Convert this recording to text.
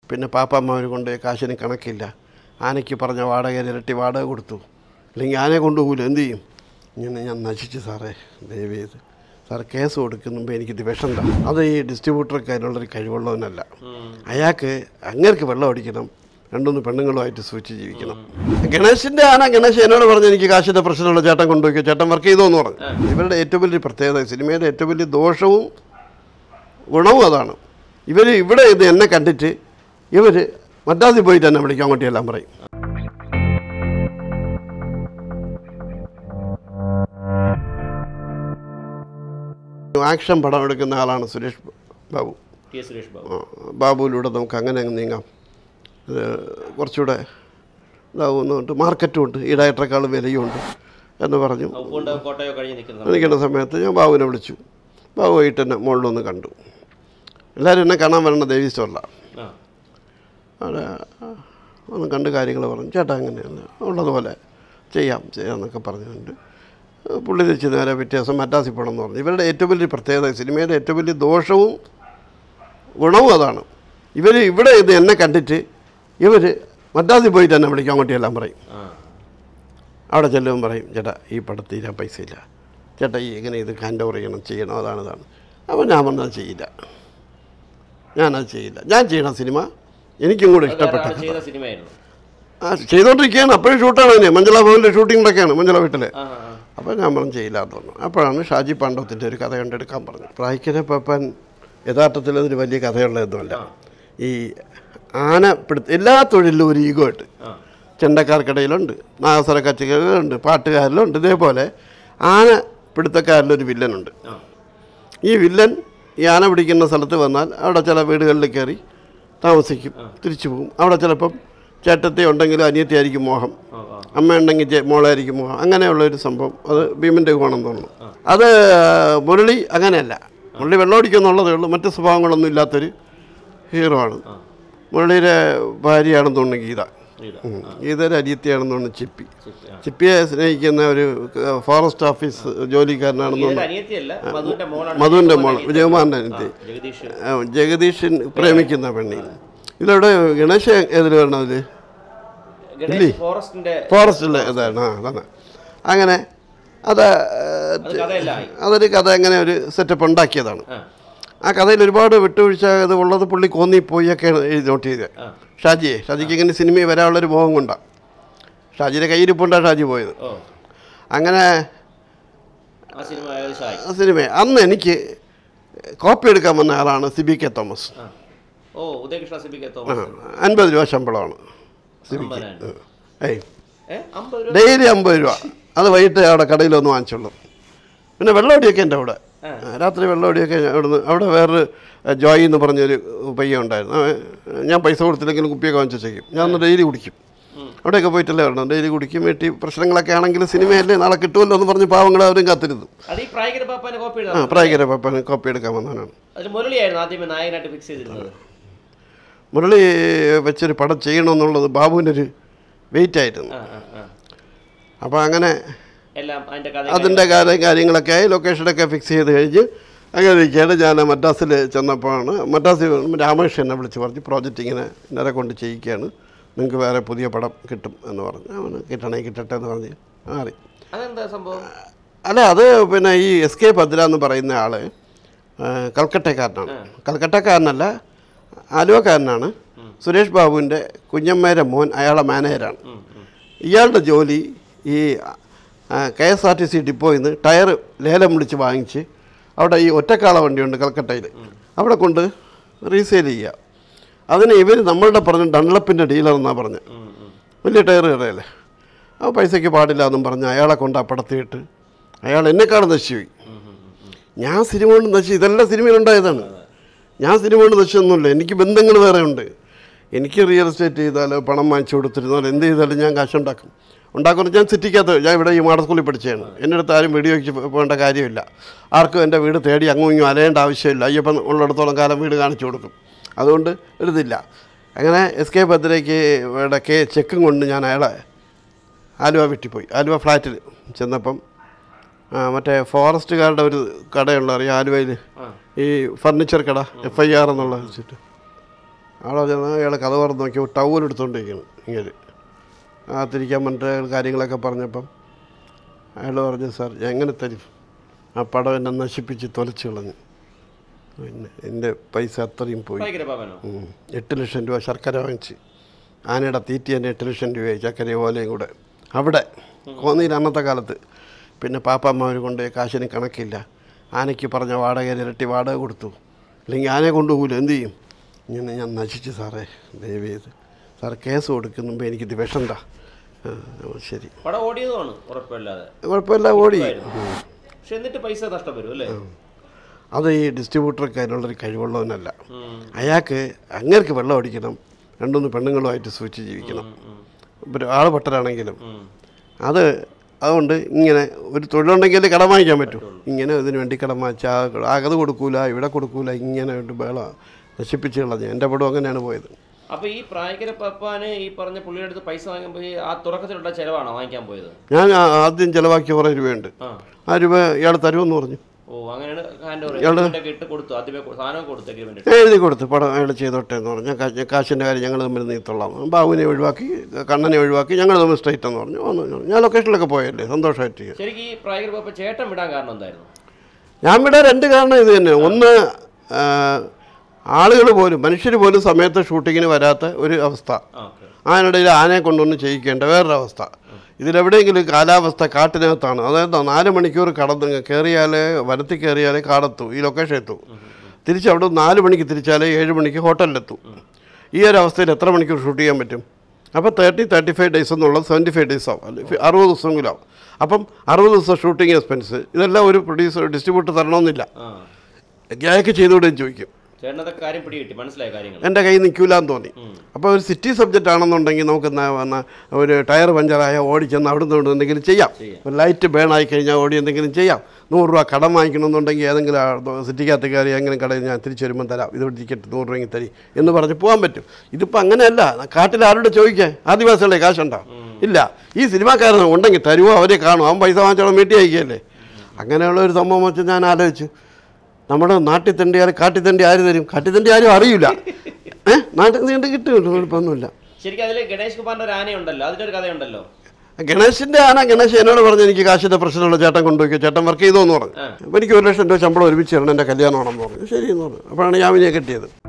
പിന്നെ പാപ്പന്മാർ കൊണ്ട് കാശിന് കണക്കില്ല ആനയ്ക്ക് പറഞ്ഞ വാടക ഇരട്ടി വാടക കൊടുത്തു അല്ലെങ്കിൽ ആനയെ കൊണ്ടുപോകില്ല എന്ത് ചെയ്യും ഇങ്ങനെ ഞാൻ നശിച്ചു സാറേ ദയവ് ചെയ്ത് സാർ കേസ് കൊടുക്കുമ്പോൾ എനിക്കിത് വിഷണ്ട അത് ഈ ഡിസ്ട്രിബ്യൂട്ടർക്ക് അതിനുള്ളൊരു കഴിവുള്ളവനല്ല അയാൾക്ക് അങ്ങേർക്ക് വെള്ളം അടിക്കണം രണ്ടൊന്ന് പെണ്ണുങ്ങളുമായിട്ട് സൂക്ഷിച്ച് ജീവിക്കണം ഗണേശിൻ്റെ ആന ഗണേശ് എന്നോട് പറഞ്ഞു എനിക്ക് കാശിൻ്റെ പ്രശ്നമുള്ള ചേട്ടൻ കൊണ്ടുപോയി ചേട്ടൻ വർക്ക് ചെയ്തോന്ന് പറഞ്ഞു ഇവരുടെ ഏറ്റവും വലിയ പ്രത്യേകത സിനിമയുടെ ഏറ്റവും വലിയ ദോഷവും ഗുണവും അതാണ് ഇവർ ഇവിടെ ഇത് എന്നെ കണ്ടിട്ട് ഇവർ മദ്രാസിൽ പോയിട്ട് എന്നെ വിളിക്കും അങ്ങോട്ട് എല്ലാം പറയും ആക്ഷൻ പടം എടുക്കുന്ന ആളാണ് സുരേഷ് ബാബു ടി എസ് സുരേഷ് ബാബു ആ, ബാബുവിലൂടെ നമുക്ക് അങ്ങനെ അങ്ങ് നീങ്ങാം ഇത് കുറച്ചുകൂടെ ഇതാവുന്നുണ്ട് മാർക്കറ്റും ഉണ്ട് ഈ ഡയറക്ടറെക്കാളും വിലയുണ്ട് എന്ന് പറഞ്ഞു ഉപ്പുണ്ട് കോട്ടയോ കഴിഞ്ഞ് നിൽക്കുന്ന സമയത്ത് നിൽക്കുന്ന സമയത്ത് ഞാൻ ബാബുവിനെ വിളിച്ചു ബാബു പോയിട്ട് എന്നെ മുകളിലൊന്ന് കണ്ടു എല്ലാവരും എന്നെ കാണാൻ വരണ ദേവി സ്റ്റോറിലാണ് ആ അവിടെ ഒന്ന് കണ്ട് കാര്യങ്ങൾ പറഞ്ഞു ചേട്ടാ അങ്ങനെയല്ല ഉള്ളതുപോലെ ചെയ്യാം ചെയ്യാമെന്നൊക്കെ പറഞ്ഞുകൊണ്ട് പുള്ളി തിരിച്ച് നേരെ വ്യത്യാസം മറ്റാസി പോകണം എന്ന് പറഞ്ഞു ഇവരുടെ ഏറ്റവും വലിയ പ്രത്യേകത സിനിമയുടെ ഏറ്റവും വലിയ ദോഷവും ഗുണവും അതാണ് ഇവർ ഇവിടെ ഇത് എന്നെ കണ്ടിട്ട് ഇവർ മദ്രാസിൽ പോയിട്ട് എന്നെ വിളിക്കും അങ്ങോട്ട് എല്ലാം പറയും ആ അവിടെ ചെല്ലുമ്പോൾ പറയും ചേട്ടാ ഈ പടത്തിൽ തീരാൻ പൈസ ഇല്ല ചേട്ടാ ഈ എങ്ങനെ ഇത് ഹാൻഡ് ഓവർ ചെയ്യണം ചെയ്യണം അതാണ് ഇതാണ് അപ്പോൾ ഞാൻ പറഞ്ഞത് ചെയ്യില്ല ഞാനത് ചെയ്യില്ല ഞാൻ ചെയ്യണ സിനിമ എനിക്കും കൂടെ അത് ഇഷ്ടപ്പെട്ട വേറെ ആള് കഥ. ചെയ്ത സിനിമയായിരുന്നു ആ ചെയ്തുകൊണ്ടിരിക്കുകയാണ് അപ്പോഴും ഷൂട്ടാണ് തന്നെ മഞ്ജള ഭവനിലെ ഷൂട്ടിങ്ങിലൊക്കെയാണ് മഞ്ജള വീട്ടിൽ ആ ആ, ആ. അപ്പോൾ ഞാൻ പറഞ്ഞു ചെയ്യില്ല എന്ന് പറഞ്ഞു അപ്പോഴാണ് ഷാജി പാണ്ഡവത്തിൻ്റെ ഒരു കഥ കണ്ടെടുക്കാൻ പറഞ്ഞു പ്രായിക്കനെ പപ്പൻ യഥാർത്ഥത്തിൽ അതൊരു വലിയ കഥയുള്ളതൊന്നുമല്ല ഈ ആന പിടുത്ത എല്ലാ തൊഴിലിലും ഒരു ഈഗോ ഉണ്ട് ആ ചെണ്ടക്കാർക്കിടയിലുണ്ട് നാഗസ്വര കച്ചകളിലുണ്ട് പാട്ടുകാരിലുണ്ട് ഇതേപോലെ ആന പിടുത്തക്കാരിലൊരു വില്ലനുണ്ട് ആ ഈ വില്ലൻ ഈ ആന പിടിക്കുന്ന സ്ഥലത്ത് വന്നാൽ അവിടെ ചില വീടുകളിൽ കയറി താമസിക്കും തിരിച്ചു പോകും അവിടെ ചിലപ്പം ചേട്ടത്തി ഉണ്ടെങ്കിലും അനിയത്തിയായിരിക്കും മോഹം ആ ആ അമ്മ ഉണ്ടെങ്കിൽ ചേ- മോളായിരിക്കും മോഹം അങ്ങനെയുള്ള ഒരു സംഭവം അത് ഭീമൻ്റെ ഗുണം തോന്നുന്നു അത് മുരളി അങ്ങനെയല്ല മുരളി വെള്ളമടിക്കുന്നുള്ളതേ ഉള്ളൂ മറ്റ് സ്വഭാവങ്ങളൊന്നും ഇല്ലാത്തൊരു ഹീറോ ആണ് മുരളിയുടെ ഭാര്യയാണെന്ന് തോന്നുന്നു ഗീത ഇതാ. ഉം. ഗീതയുടെ അനിയത്തിയാണെന്ന് തോന്നുന്നു ചിപ്പി ശരി, ആ. ചിപ്പിയെ സ്നേഹിക്കുന്ന ഒരു ക- ഫോറസ്റ്റ് ഓഫീസ് ജോലിക്കാരനാണെന്ന് ഇതൊരു തോന്നുന്നു അനിയത്തിയല്ല മധുവിന്റെ മോളാണ് മധുവിൻ്റെ മോൾ അനിയത്തി. വിജയകുമാറിൻ്റെ ആ, അനിയത്തി ജഗദീഷ് ആ, ജഗദീഷൻ പ്രേമിക്കുന്ന പെണ്ണി ഇതിലവിടെ ഗണേശ ഏതിൽ വരണതിൽ ഗണേഷ് ഫോറസ്റ്റിന്റെ ഫോറസ്റ്റിലെ ഇതാണ് ആ അതാണ് അങ്ങനെ അത് അത് കഥയല്ല ആയി അതൊരു കഥ അങ്ങനെ ഒരു സെറ്റപ്പ് ഉണ്ടാക്കിയതാണ് ആ ആ കഥയിൽ ഒരുപാട് വിട്ടുവീഴ്ച ഇത് ഉള്ളത് പുള്ളി കോന്നിപ്പോയൊക്കെയാണ് എഴുതി നോട്ട് ചെയ്തത് ആ ഷാജിയെ ഷാജിക്ക് ഇങ്ങനെ സിനിമയിൽ വരാനുള്ളൊരു മോഹം കൊണ്ടാണ് ഷാജിയുടെ കയ്യിരിപ്പുണ്ടാണ് ഷാജി പോയത് ഓ അങ്ങനെ ആ സിനിമ ഏകദേശം ആയി ആ സിനിമ അന്ന് എനിക്ക് കോപ്പി എടുക്കാൻ വന്ന ആളാണ് സിബി കെ തോമസ് ആ ഓ ഉദയകൃഷ്ണ സിബിക്ക് ആ, തോമസ് അൻപത് രൂപ ശമ്പളമാണ് സിബിക്ക് അമ്പതിനായിരം. ഏയ് ഏ അമ്പത് രൂപ ഡെയിലി അമ്പത് രൂപ അത് വൈകിട്ട് അവിടെ കടയിലൊന്ന് വാങ്ങിച്ചോളൂ പിന്നെ വെള്ളമടിയൊക്കെ എൻ്റെ അവിടെ ആ. ആ, രാത്രി വെള്ളമടിയൊക്കെ അവിടുന്ന് അവിടെ വേറൊരു ആ, ജോയി എന്ന് പറഞ്ഞൊരു പയ്യൻ ഉണ്ടായിരുന്നു അവൻ, ഞാൻ പൈസ കൊടുത്തില്ലെങ്കിലും കുപ്പിയൊക്കെ വാങ്ങിച്ച് ചെയ്യും ഞാൻ ഒന്ന് ഡെയിലി കുടിക്കും അവിടെയൊക്കെ പോയിട്ടല്ലേ വരണം ഡെയിലി കുടിക്കും വീട്ടിൽ പ്രശ്നങ്ങളൊക്കെ ആണെങ്കിൽ സിനിമയല്ലേ നാളെ കിട്ടുമല്ലോ എന്ന് പറഞ്ഞ് പാവങ്ങൾ അവരും കാത്തിരുന്നു അത് ഈ പ്രായകര പാപ്പാനെ കോപ്പി ആ എഴുതാം പ്രായകര പപ്പൻ കോപ്പി എടുക്കാൻ വന്നവനാണ് അതിൽ മുരളിയായിരുന്നു ആദ്യമേ നായകനായിട്ട് ഫിക്സ് ചെയ്തിരുന്നത് മുരളി വെച്ചൊരു പടം ചെയ്യണമെന്നുള്ളത് ബാബുവിൻ്റെ ഒരു വെയിറ്റ് ആയിരുന്നു ആ ആ ആ അപ്പോൾ അങ്ങനെ എല്ലാം അതിന്റെ കഥ അതിൻ്റെ കാര്യം കാര്യങ്ങളൊക്കെ ആയി ലൊക്കേഷനൊക്കെ ഫിക്സ് ചെയ്ത് കഴിഞ്ഞ് അങ്ങനെ ഇരിക്കുകയാണ് ഞാൻ മദ്രാസിൽ ചെന്നപ്പോഴാണ് മദ്രാസിൽ രാമകൃഷ്ണൻ എന്നെ വിളിച്ച് പറഞ്ഞു പ്രോജക്റ്റ് ഇങ്ങനെ ഇന്നലെ കൊണ്ട് ചെയ്യിക്കുകയാണ് നിങ്ങൾക്ക് വേറെ പുതിയ പടം കിട്ടും എന്ന് പറഞ്ഞു അവന് കിട്ടണേ കിട്ടട്ടെ എന്ന് പറഞ്ഞ് മാറി അതെന്താ സംഭവം അല്ല അത് പിന്നെ ഈ എസ് കെ ഭദ്ര എന്ന് പറയുന്ന ആൾ കൽക്കട്ടക്കാരനാണ് കൽക്കട്ടക്കാരനല്ല ആലുവക്കാരനാണ് സുരേഷ് ബാബുവിൻ്റെ കുഞ്ഞമ്മേരെ മോൻ അയാളെ മാനേജരാണ് ഉം, ഉം. ഇയാളുടെ ജോലി ഈ K S R T C ഡിപ്പോയിൽ നിന്ന് ടയർ ലേലം വിളിച്ച് വാങ്ങിച്ച് അവിടെ ഈ ഒറ്റക്കാള വണ്ടിയുണ്ട് കൽക്കട്ടയിൽ അവിടെ കൊണ്ട് റീസെയിൽ ചെയ്യുക അതിന് ഇവർ നമ്മളുടെ പറഞ്ഞ ഡൺലപ്പിൻ്റെ ഡീലർ എന്നാണ് പറഞ്ഞത് ഉം, ഉം. വലിയ ടയർ കടയല്ലേ ആ പൈസയ്ക്ക് പാടില്ല എന്നും പറഞ്ഞ് അയാളെ കൊണ്ട് അപ്പടത്തിയിട്ട് അയാൾ എന്നെക്കാളും നശിച്ചുപോയി ഞാൻ സിനിമ കൊണ്ട് നശിച്ചു ഇതെല്ലാം സിനിമയിലുണ്ടായതാണ് ഞാൻ സിനിമ കൊണ്ട് നശിച്ചൊന്നുമില്ല എനിക്ക് ബന്ധങ്ങൾ വേറെ ഉണ്ട് എനിക്ക് റിയൽ എസ്റ്റേറ്റ് ചെയ്താലോ പണം വാങ്ങിച്ചു കൊടുത്തിരുന്നാലോ എന്ത് ചെയ്താലും ഞാൻ കാശുണ്ടാക്കും ഉണ്ടാക്കുന്ന ഞാൻ സിറ്റിക്കകത്ത് ഞാൻ ഇവിടെ ഈ മാട സ്കൂളിൽ പഠിച്ചതാണ് എൻ്റെ അടുത്ത് ആരും വീഡിയോ വെച്ച് പോകേണ്ട കാര്യമില്ല ആർക്കും എൻ്റെ വീട് തേടി അങ്ങും ഇങ്ങും അലയേണ്ട ആവശ്യമില്ല അയ്യപ്പൻ ഉള്ളിടത്തോളം കാലം വീട് കാണിച്ചു കൊടുക്കും അതുകൊണ്ട് ഒരിതില്ല അങ്ങനെ എസ് കെ ഭദ്രയ്ക്ക് ഇവിടെ കെ ചെക്കും കൊണ്ട് ഞാൻ അയാളെ ആലുവ വിട്ടിപ്പോയി ആലുവ ഫ്ലാറ്റിൽ ചെന്നപ്പം ആ, മറ്റേ ഫോറസ്റ്റുകാരുടെ ഒരു കടയുള്ള അറിയാം ആലുവയിൽ ആ ഈ ഫർണിച്ചർ കട എഫ് ഐ ആർ എന്നുള്ള വെച്ചിട്ട് ആളെ ചെന്ന് അയാൾ കഥ തുറന്ന് നോക്കിയപ്പോൾ ടവൽ എടുത്തുകൊണ്ടിരിക്കുന്നു ഇങ്ങനെ ആ തിരിക്കാൻ പറഞ്ഞിട്ട് അയാൾ കാര്യങ്ങളൊക്കെ പറഞ്ഞപ്പം അയാൾ പറഞ്ഞു സാർ ഞാൻ എങ്ങനെ തരും ആ പടം എന്നെ നശിപ്പിച്ച് തൊലച്ച് കളഞ്ഞു പിന്നെ എൻ്റെ പൈസ അത്രയും പോയി പ്രായക്കര പാപ്പനോ ഉം. എട്ട് ലക്ഷം രൂപ ശർക്കര വാങ്ങിച്ച് ആനയുടെ തീറ്റി തന്നെ എട്ട് ലക്ഷം രൂപയായി ചക്കര ഓലയും കൂടെ അവിടെ കോന്നിയിൽ അന്നത്തെ കാലത്ത് പിന്നെ പാപ്പന്മാർ കൊണ്ട് കാശിന് കണക്കില്ല ആനയ്ക്ക് പറഞ്ഞ വാടക ഇരട്ടി വാടക കൊടുത്തു അല്ലെങ്കിൽ ആനയെ കൊണ്ടുപോകില്ല എന്ത് ചെയ്യും ഇങ്ങനെ ഞാൻ നശിച്ചു സാറേ ദയവ് ചെയ്ത് സാർ കേസ് കൊടുക്കുന്നുമ്പോൾ എനിക്കിത് വിഷണ്ട ആ, ശരി പടം ഓടിയതുമാണ് ഉറപ്പില്ലാതെ കുഴപ്പമില്ല ഓടി പക്ഷെ എന്നിട്ട് പൈസ നഷ്ടപ്പെടും അല്ലേ അത് ഈ ഡിസ്ട്രിബ്യൂട്ടർക്ക് അതിനുള്ളൊരു കഴിവുള്ളവനല്ല ഉം. അയാൾക്ക് അങ്ങേർക്ക് വെള്ളം അടിക്കണം രണ്ടൊന്ന് പെണ്ണുങ്ങളുമായിട്ട് സൂക്ഷിച്ച് ജീവിക്കണം ഇപ്പോൾ ആൾ പൊട്ടരാണെങ്കിലും ഉം. അത് അതുകൊണ്ട് ഇങ്ങനെ ഒരു തൊഴിലുണ്ടെങ്കിൽ കടം വാങ്ങിക്കാൻ പറ്റും ഇങ്ങനെ ഇതിന് വേണ്ടി കടം വാങ്ങിച്ചാൽ അകത് കൊടുക്കൂല ഇവിടെ കൊടുക്കൂല ഇങ്ങനെ ഒരു ബേള നശിപ്പിച്ച് കളഞ്ഞു എൻ്റെ പടം അങ്ങനെയാണ് പോയത് അപ്പൊ ഈ പ്രായക്കര പപ്പാന് ഈ പറഞ്ഞ പുള്ളിയുടെ അടുത്ത് പൈസ വാങ്ങുമ്പോൾ ഈ ആ തുടക്കത്തിലുള്ള ചെലവാണോ വാങ്ങിക്കാൻ പോയത് ഞാൻ ആ- ആദ്യം ചിലവാക്കിയ കുറേ രൂപയുണ്ട് ആ ആ രൂപ ഇയാൾ തരുമെന്ന് പറഞ്ഞു ഓ അങ്ങനെയാണ് ഹാൻഡ് ഓവർ ഒക്കെ ഇട്ട് കൊടുത്തു ആദ്യമേ കൊ- സാധനം കൊടുത്തു എഗ്രിമെന്റ് ഞാൻ എഴുതി കൊടുത്തു പടം അയാൾ ചെയ്തോട്ടെ എന്ന് പറഞ്ഞു ഞാൻ കാ- കാശിൻ്റെ കാര്യം ഞങ്ങൾ തമ്മിൽ നീത്തോളാം ബാബുവിനെ ഒഴിവാക്കി കണ്ണനെ ഒഴിവാക്കി ഞങ്ങൾ തമ്മിൽ സ്ട്രൈറ്റ് എന്ന് പറഞ്ഞു വന്നു ഞാൻ ലൊക്കേഷനിലൊക്കെ പോയല്ലേ സന്തോഷമായിട്ട് ശരിക്കും ഈ പ്രായക്കര പപ്പ ചേട്ടൻ വിടാൻ കാരണം എന്തായിരുന്നു ഞാൻ വിടാൻ രണ്ട് കാരണം ഇത് തന്നെ ഒന്ന് ആളുകൾ പോലും മനുഷ്യർ പോലും സമയത്ത് ഷൂട്ടിങ്ങിന് വരാത്ത ഒരു അവസ്ഥ ആ ഓക്കെ അതിനിടയിൽ ആനയെ കൊണ്ടുവന്ന് ചെയ്യിക്കേണ്ട വേറൊരവസ്ഥ ഇതിലെവിടെയെങ്കിലും കാലാവസ്ഥ കാട്ടിനകത്താണ് അതായത് നാല് മണിക്കൂർ കടന്ന് കയറിയാലേ വനത്തിൽ കയറിയാലേ കാടെത്തു ഈ ലൊക്കേഷൻ എത്തും തിരിച്ച് അവിടെ നാല് മണിക്ക് തിരിച്ചാലേ ഏഴ് മണിക്ക് ഹോട്ടലിലെത്തും ഈ ഒരു അവസ്ഥയിൽ എത്ര മണിക്കൂർ ഷൂട്ട് ചെയ്യാൻ പറ്റും അപ്പോൾ തേർട്ടി തേർട്ടി ഫൈവ് ഡേയ്സ് എന്നുള്ളത് സെവൻറ്റി ഫൈവ് ഡേയ്സ് ആവും അല്ലെങ്കിൽ അറുപത് ദിവസമെങ്കിലും ആവും അപ്പം അറുപത് ദിവസം ഷൂട്ടിംഗ് എക്സ്പെൻസ് ഇതെല്ലാം ഒരു പ്രൊഡ്യൂസർ ഡിസ്ട്രിബ്യൂട്ടർ തരണമെന്നില്ല ആ അയാൾക്ക് ചെയ്തുകൂടെയും ചോദിക്കും ചേട്ടനതൊക്കെ കാര്യം പിടി കിട്ടി മനസ്സിലായ കാര്യങ്ങൾ എൻ്റെ കയ്യിൽ നിൽക്കില്ലാന്ന് തോന്നി അപ്പോൾ ഒരു സിറ്റി സബ്ജക്റ്റ് ആണെന്നുണ്ടെങ്കിൽ നമുക്ക് എന്നാ വന്ന ഒരു ടയർ പഞ്ചറായ ഓടിച്ചെന്ന് അവിടെ നിന്ന് എന്തെങ്കിലും ചെയ്യാം ഒരു ലൈറ്റ് ബേൺ ആയി കഴിഞ്ഞാൽ ഓടി എന്തെങ്കിലും ചെയ്യാം നൂറ് രൂപ കടം വാങ്ങിക്കണമെന്നുണ്ടെങ്കിൽ ഏതെങ്കിലും ആ സിറ്റിക്കകത്ത് കയറി എങ്ങനെ കടയിൽ ഞാൻ തിരിച്ചു വരുമ്പോൾ തരാം ഇത് ടിക്കറ്റ് നൂറ് രൂപയ്ക്ക് തരി എന്ന് പറഞ്ഞ് പോകാൻ പറ്റും ഇതിപ്പോൾ അങ്ങനെയല്ല കാട്ടിൽ ആരോട് ചോദിക്കാൻ ആദിവാസികളെ കാശുണ്ടോ ഇല്ല ഈ സിനിമാക്കാരൻ ഉണ്ടെങ്കിൽ തരുമോ അവരെ കാണും അവൻ പൈസ വാങ്ങിച്ചോളം വീട്ടിൽ അയക്കുകയല്ലേ അങ്ങനെയുള്ള ഒരു സംഭവം വെച്ച് ഞാൻ ആലോചിച്ചു നമ്മുടെ നാട്ടിൽ തണ്ടിയാൽ കാട്ടിൽ തണ്ടി ആര് തരും കാട്ടിൽ തണ്ടി ആരും അറിയില്ല ഏഹ് നാട്ടിൽ നീണ്ട് കിട്ടും കുഴപ്പമൊന്നുമില്ല ശരിക്കും അതിൽ ഗണേഷ് കുമാറിന്റെ ഒരു ആനയുണ്ടല്ലോ അതിനൊരു കഥയുണ്ടല്ലോ ഗണേശിൻ്റെ ആന ഗണേശ് എന്നോട് പറഞ്ഞു എനിക്ക് കാശിൻ്റെ പ്രശ്നമുള്ള ചേട്ടൻ കൊണ്ടുപോയി ചേട്ടൻ വർക്ക് ചെയ്തോന്ന് പറഞ്ഞു അപ്പോൾ എനിക്ക് ഒരു ലക്ഷം രൂപ ശമ്പളം ഒരുമിച്ച് തരണം എൻ്റെ കല്യാണമാണെന്ന് പറഞ്ഞു ശരി എന്ന് പറഞ്ഞു അപ്പോഴാണ് യാമിനിയെ കിട്ടിയത്